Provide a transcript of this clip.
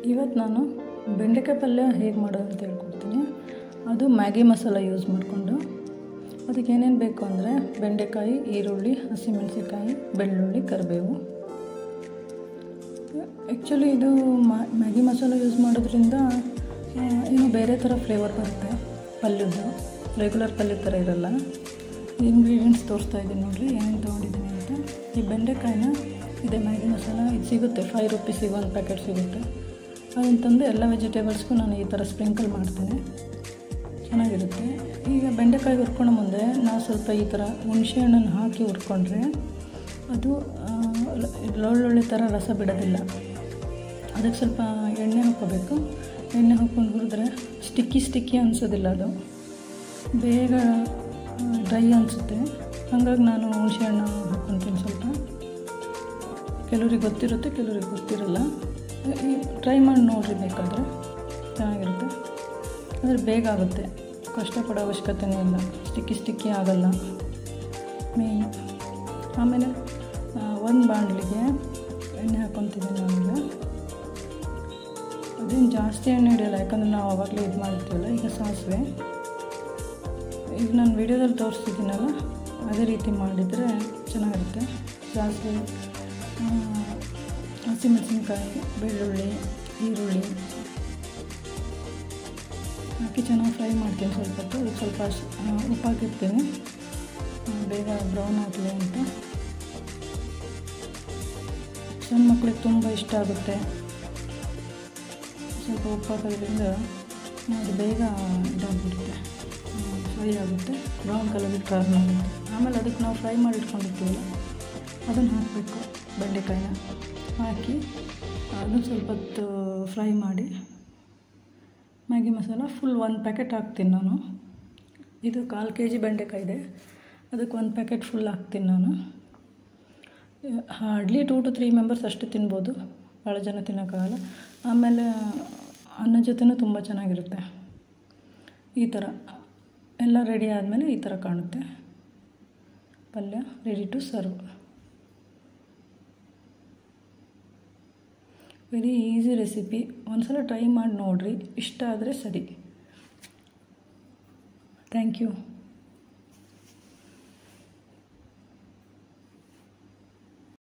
ಇವತ್ತು ನಾನು ಬೆಂಡೆಕಾಯಿ ಪಲ್ಯ ಹೇಗೆ ಮಾಡೋದು ಅಂತ ಹೇಳ್ಕೊಡ್ತೀನಿ ಅದು ಮ್ಯಾಗಿ ಮಸಾಲ ಯೂಸ್ ಮಾಡಿಕೊಂಡು ಅದಕ್ಕೆ ಏನೇನು ಬೇಕು ಅಂದರೆ ಬೆಂಡೆಕಾಯಿ ಈರುಳ್ಳಿ ಹಸಿಮೆಣಸಿಕಾಯಿ ಬೆಳ್ಳುಳ್ಳಿ ಕರಿಬೇವು ಆ್ಯಕ್ಚುಲಿ ಇದು ಮ್ಯಾಗಿ ಮಸಾಲ ಯೂಸ್ ಮಾಡೋದ್ರಿಂದ ಆ, ಏನೋ ಬೇರೆ ಥರ ಫ್ಲೇವರ್ ಬರುತ್ತೆ ಪಲ್ಯದ್ದು ರೆಗ್ಯುಲರ್ ಪಲ್ಯ ಥರ ಇರಲ್ಲ ಇಂಗ್ರೀಡಿಯೆಂಟ್ಸ್ ತೋರಿಸ್ತಾ ಇದ್ದೀನಿ ನೋಡಿರಿ ಏನೇನು ತೊಗೊಂಡಿದ್ದೀನಿ ಅಂತ ಈ ಬೆಂಡೆಕಾಯಿನ ಇದೆ ಮ್ಯಾಗಿ ಮಸಾಲ ಇದು ಸಿಗುತ್ತೆ ಫೈವ್ ರುಪೀಸಿಗೆ ಒಂದು ಪ್ಯಾಕೆಟ್ ಸಿಗುತ್ತೆ ಅದನ್ನು ತಂದು ಎಲ್ಲ ವೆಜಿಟೇಬಲ್ಸ್ಗೂ ನಾನು ಈ ಥರ ಸ್ಪ್ರಿಂಕಲ್ ಮಾಡ್ತೀನಿ ಚೆನ್ನಾಗಿರುತ್ತೆ ಈಗ ಬೆಂಡೆಕಾಯಿ ಹುರ್ಕೊಳ್ಳೋ ಮುಂದೆ ನಾವು ಸ್ವಲ್ಪ ಈ ಥರ ಹುಣಸೆ ಹಣ್ಣನ್ನು ಹಾಕಿ ಹುರ್ಕೊಂಡ್ರೆ ಅದು ಆ, ಒಳ್ಳೊಳ್ಳೆ ಥರ ರಸ ಬಿಡೋದಿಲ್ಲ ಅದಕ್ಕೆ ಸ್ವಲ್ಪ ಎಣ್ಣೆ ಹಾಕ್ಕೋಬೇಕು ಎಣ್ಣೆ ಹಾಕ್ಕೊಂಡು ಹುರಿದ್ರೆ ಸ್ಟಿಕ್ಕಿ ಸ್ಟಿಕ್ಕಿ ಅನಿಸೋದಿಲ್ಲ ಅದು ಬೇಗ ಡ್ರೈ ಅನಿಸುತ್ತೆ ಹಾಗಾಗಿ ನಾನು ಹುಣಸೆ ಹಣ್ಣು ಹಾಕ್ಕೊತೀನಿ ಸ್ವಲ್ಪ ಕೆಲವ್ರಿಗೆ ಗೊತ್ತಿರುತ್ತೆ ಕೆಲವ್ರಿಗೆ ಗೊತ್ತಿರಲ್ಲ ಟ್ರೈ ಮಾಡಿ ನೋಡಿರಿ ಬೇಕಾದರೆ ಚೆನ್ನಾಗಿರುತ್ತೆ ಆದರೆ ಬೇಗ ಆಗುತ್ತೆ ಕಷ್ಟಪಡೋ ಅವಶ್ಯಕತೆಯೂ ಇಲ್ಲ ಸ್ಟಿಕ್ಕಿ ಸ್ಟಿಕ್ಕಿ ಆಗಲ್ಲ ಮೇನ್ ಆಮೇಲೆ ಒಂದು ಬಾಣಲಿಗೆ ಎಣ್ಣೆ ಹಾಕ್ಕೊತಿದ್ದೀನಿ ನಾನೀಗ ಅದೇನು ಜಾಸ್ತಿ ಎಣ್ಣೆ ಹಿಡಿಯಲ್ಲ ಯಾಕಂದರೆ ನಾವು ಆವಾಗಲೇ ಇದು ಮಾಡಿರ್ತೀವಲ್ಲ ಈಗ ಸಾಸಿವೆ ಈಗ ನಾನು ವಿಡಿಯೋದಲ್ಲಿ ತೋರಿಸ್ತಿದ್ದೀನಲ್ಲ ಅದೇ ರೀತಿ ಮಾಡಿದರೆ ಚೆನ್ನಾಗಿರುತ್ತೆ ಸಾಸಿವೆ ಆ, ಹಸಿಮೆಣಸಿನ್ಕಾಯಿ ಬೆಳ್ಳುಳ್ಳಿ ಈರುಳ್ಳಿ ಹಾಕಿ ಚೆನ್ನಾಗಿ ಫ್ರೈ ಮಾಡ್ತೀನಿ ಸ್ವಲ್ಪ ಹೊತ್ತು ಅದಕ್ಕೆ ಸ್ವಲ್ಪ ಅರ್ಶ್- ಆ, ಉಪ್ಪು ಹಾಕಿರ್ತೀನಿ ಆ, ಬೇಗ ಬ್ರೌನ್ ಆಗಲಿ ಅಂತ ಸಣ್ಣ ಮಕ್ಳಿಗೆ ತುಂಬ ಇಷ್ಟ ಆಗುತ್ತೆ ಸ್ವಲ್ಪ ಉಪ್ಪು ಹಾಕೋದ್ರಿಂದ ಅದು ಬೇಗ ಇದಾಗ್ಬಿಡುತ್ತೆ ಫ್ರೈ ಆಗುತ್ತೆ ಬ್ರೌನ್ ಕಲರಿಗೆ ಟರ್ನ್ ಆಗುತ್ತೆ ಆಮೇಲೆ ಅದಕ್ಕೆ ನಾವು ಫ್ರೈ ಮಾಡಿ ಇಟ್ಕೊಂಡಿರ್ತೀವಲ್ಲ ಅದನ್ನು ಹಾಕಬೇಕು ಬೆಂಡೆಕಾಯಿನ ಹಾಕಿ ಅದನ್ನು ಸ್ವಲ್ಪ ಹೊತ್ತು ಫ್ರೈ ಮಾಡಿ ಮ್ಯಾಗಿ ಮಸಾಲ ಫುಲ್ ಒಂದು ಪ್ಯಾಕೆಟ್ ಹಾಕ್ತೀನಿ ನಾನು ಇದು ಕಾಲು ಕೆ ಜಿ ಬೆಂಡೆಕಾಯಿ ಇದೆ ಅದಕ್ಕೆ ಒಂದು ಪ್ಯಾಕೆಟ್ ಫುಲ್ ಹಾಕ್ತೀನಿ ನಾನು hardly two to three members ಅಷ್ಟು ತಿನ್ಬೋದು ಭಾಳ ಜನ ತಿನ್ನೋಕ್ಕಾಗಲ್ಲ ಆಮೇಲೆ ಅನ್ನ ಜೊತೆನೂ ತುಂಬ ಚೆನ್ನಾಗಿರುತ್ತೆ ಈ ಥರ ಎಲ್ಲ ರೆಡಿ ಆದಮೇಲೆ ಈ ಥರ ಕಾಣುತ್ತೆ ಪಲ್ಯ ready to serve very easy recipe ಒಂದ್ಸಲ ಟ್ರೈ ಮಾಡಿ ನೋಡಿರಿ ಇಷ್ಟ ಆದರೆ ಸರಿ ಥ್ಯಾಂಕ್ ಯು